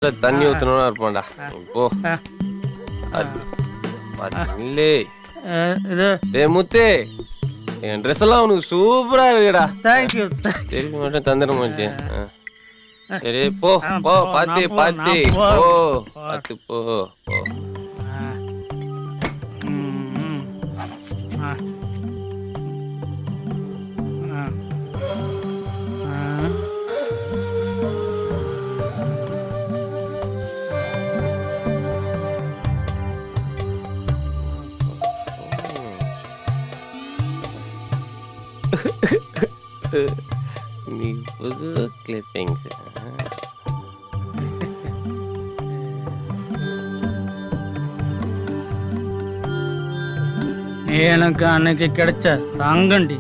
தண்ணி ஊத்தணும்னா இருப்பான்டா போ அது பாத்து இல்லே அஹ், இது டேய் முத்து என் ட்ரெஸ் எல்லாம் உனக்கு சூப்பரா இருக்குடா தேங்க்யூ திருப்பி மட்டும் தந்துட மாட்டேன் ஆ. சரி போ ஆ, போ போ, பாத்து நான் போ, பாத்து நான் போ. போ போ. பாத்து போ போ நீ புது கிளிப்பிங்ஸ் நீ எனக்கு அன்னைக்கு கிடைச்ச தங்கண்டி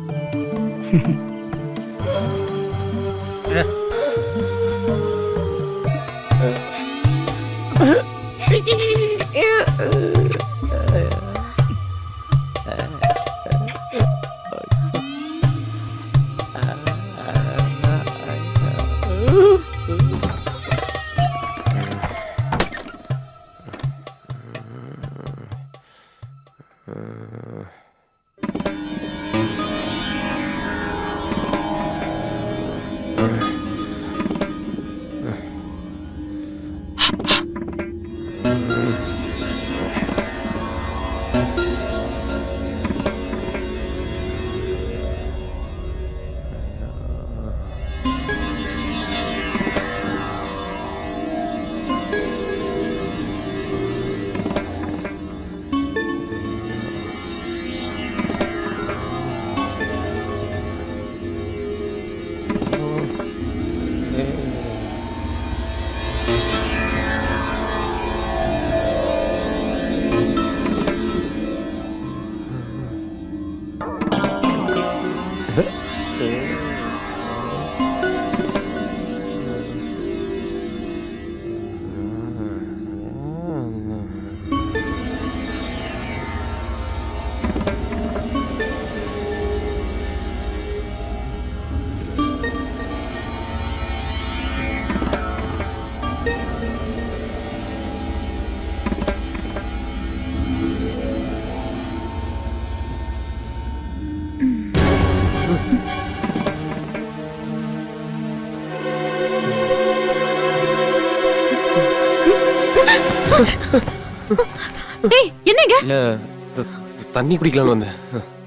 டேய் என்னங்க இல்ல த- தண்ணி குடிக்கலாம்னு வந்தேன்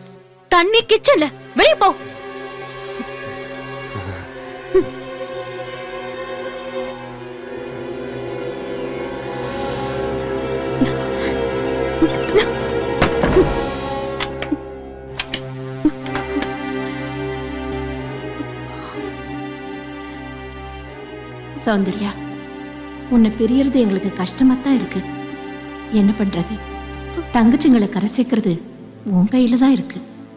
தண்ணி கிச்சன்ல வெளிய போ சௌந்தர்யா உன்னை பிரியறது எங்களுக்கு கஷ்டமா தான் இருக்கு என்ன பண்றது தங்கச்சிங்களை கரை சேர்க்கறது உன் கையில தான் இருக்கு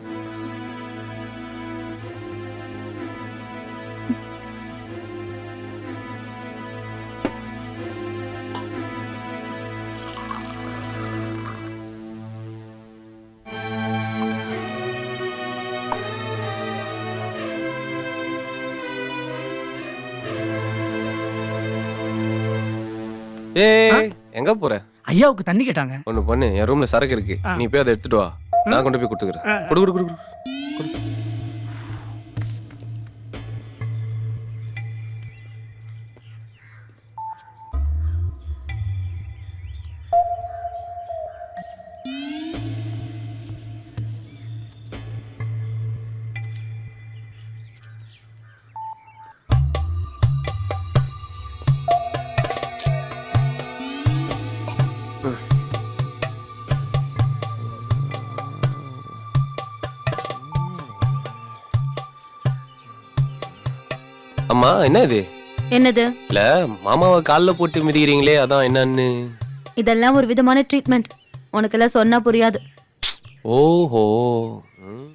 ஏய் எங்க போற ஐயாவுக்கு தண்ணி கேட்டாங்க ஒண்ணு பண்ணு என் ரூம்ல சரக்கு இருக்கு ஆ. நீ போய் அதை எடுத்துட்டு வா நான் கொண்டு போய் கொடுத்துக்கிறேன் ஆ. குடு குடு குடு குடு. அம்மா என்ன இது என்னது இல்ல மாமாவை கால்ல போட்டு மிதிக்கிறீங்களே அதான் என்னன்னு இதெல்லாம் ஒரு விதமான ட்ரீட்மெண்ட் உனக்கெல்லாம் சொன்னா புரியாது ஓஹோ ம்.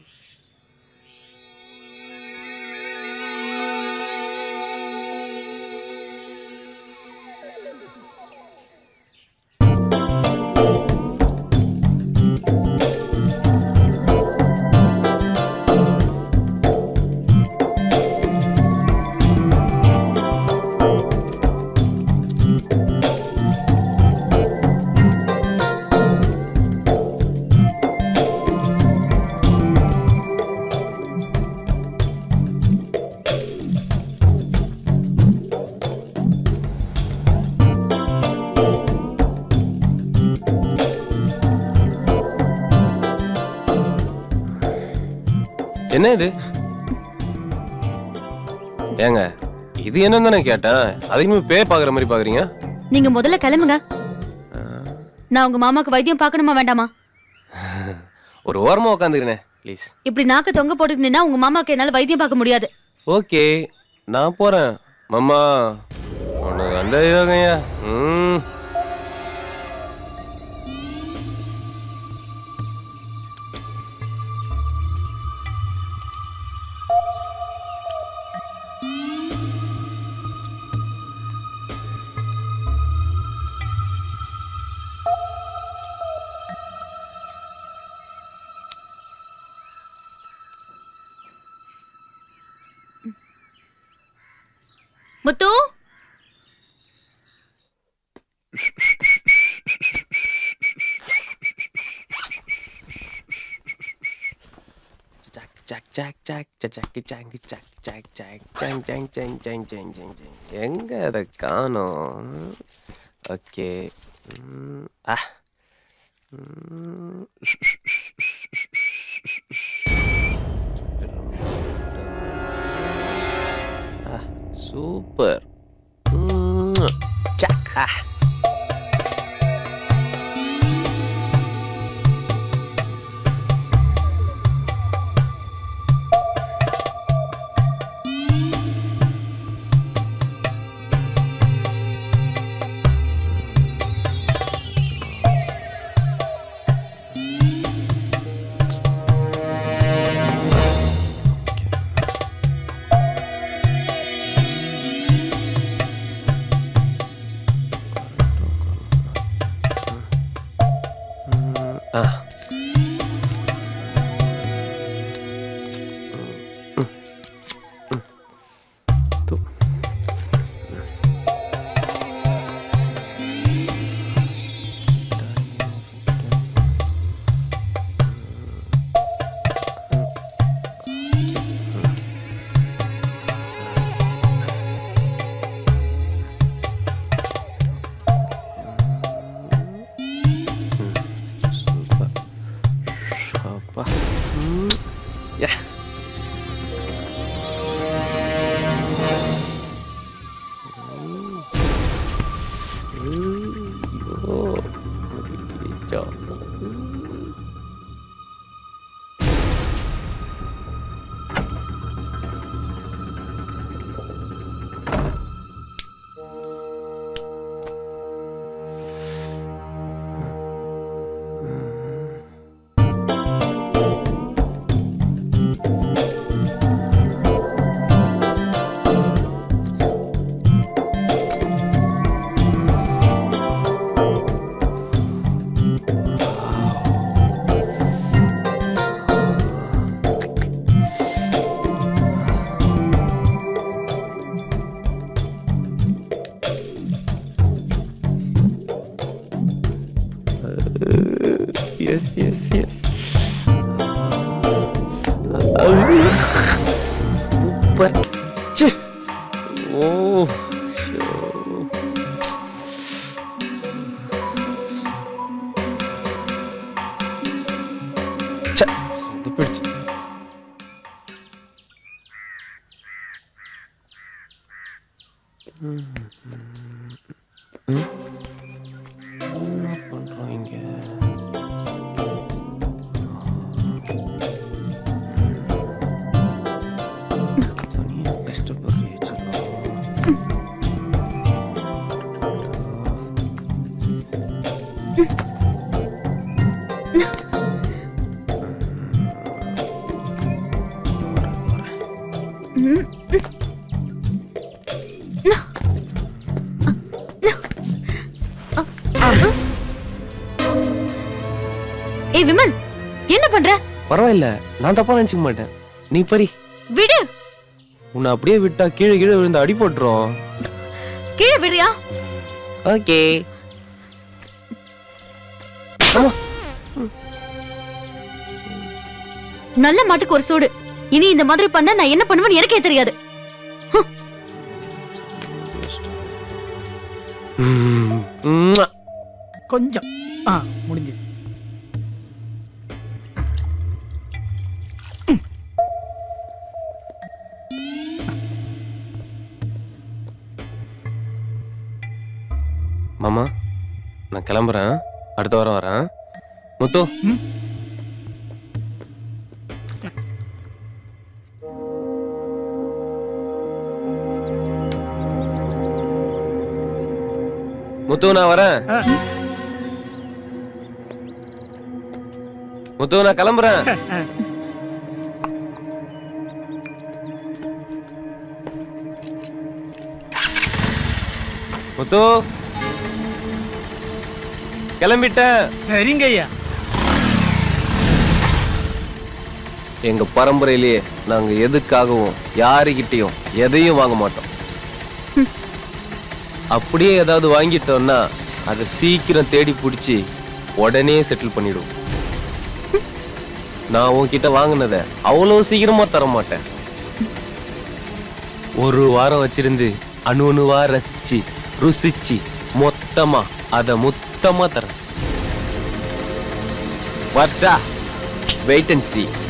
என்ன இது ஏங்க இது என்னன்னு தானே கேட்டேன் அதுக்குமே பேர் பாக்குற மாதிரி பாக்குறீங்க நீங்க முதல்ல கிளம்புங்க நான் உங்க மாமாக்கு வைத்தியம் பார்க்கணுமா வேண்டாமா ஒரு ஓரமா உட்காந்துக்கிறேன் ப்ளீஸ் இப்படி நாக்க தொங்க போட்டுட்டு நின்னா உங்க மாமாக்கு என்னால வைத்தியம் பார்க்க முடியாது ஓகே நான் போறேன் மாமா உனக்கு நல்ல யோகங்க ம் முத்து Jack, Jack, Jack, Jack, Jack, Jack, Jack, Jack, Jack, Jack, Jang, Jang, Jang, Jang, Jang, Jang, Jang. எங்க அதை காணோம் ஓகே ஆ ம். ஆ சூப்பர் ம். ஜாக் ஆ ஆ சூப்பர் அப்பா ம். யா ஐயோ. ஐயோ. Yes, yes, yes. Super. ச்சே. ஓ ஷோ. ச்சே, சொதப்பிடுச்சு. ம், ம், ம். என்ன பண்றோம் இங்க தனியா கஷ்டப்படுறியே செல்லம். ம். ஏய் விமல் என்ன பண்ற பரவாயில்ல நான் தப்பா நினைச்சுக்க மாட்டேன் நீ பரி விடு உன்னை அப்படியே விட்டா கீழே கீழே விழுந்து அடி போட்டுரும் கீழே விடுறியா ஓகே நல்ல மாட்டுக்கு ஒரு சூடு இனி இந்த மாதிரி பண்ண நான் என்ன பண்ணுவேன்னு எனக்கே தெரியாது கொஞ்சம் ஆ முடிஞ்சு மாமா நான் கிளம்புறேன் அடுத்த வாரம் வரேன் முத்து ம். முத்து நான் வரேன் ஆ. முத்து நான் கிளம்புறேன் முத்து கிளம்பிட்டேன் சரிங்க ஐயா எங்க பரம்பரையிலேயே நாங்க எதுக்காகவும் யாருகிட்டயும் எதையும் வாங்க மாட்டோம் அப்படியே ஏதாவது வாங்கிட்டோம்னா அதை சீக்கிரம் தேடி பிடிச்சி உடனே செட்டில் பண்ணிடுவோம் நான் உன்கிட்ட வாங்கினத அவ்வளவு சீக்கிரமா தர மாட்டேன் ஒரு வாரம் வச்சிருந்து அணு அணுவா ரசிச்சு ருசிச்சு மொத்தமா அத மொத்தமா தரேன் வரட்டா வெயிட் அண்ட் see